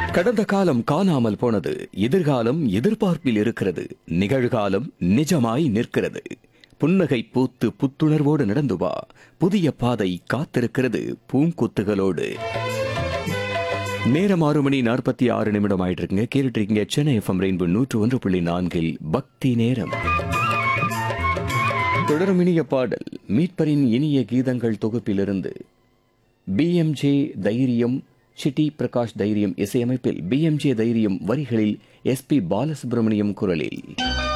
கடந்த காலம் காணாமல் போனது எதிர்காலம் எதிர்பார்ப்பில் இருக்கிறது நிகழ்காலம் நிஜமாய் நிற்கிறது புன்னகை பூத்து புத்துணர்வோடு நடந்து வா புதிய பாதை காத்திருக்கிறது பூங்கொத்துகளோடு நேரம் ஆறு மணி நாற்பத்தி ஆறு நிமிடம் ஆயிட்டு இருக்குங்க கேட்டுட்டு இருக்கீங்க சென்னை எஃப்எம் ரெயின்போ நூற்று ஒன்று புள்ளி நான்கில் பக்தி நேரம் தொடரும் இனிய பாடல் மீட்பரின் இனிய கீதங்கள் தொகுப்பிலிருந்து பிஎம்ஜே தைரியம் சிட்டி பிரகாஷ் தைரியம் இசையமைப்பில் பிஎம்ஜே தைரியம் வரிகளில் எஸ்பி பாலசுப்ரமணியம் குரலில்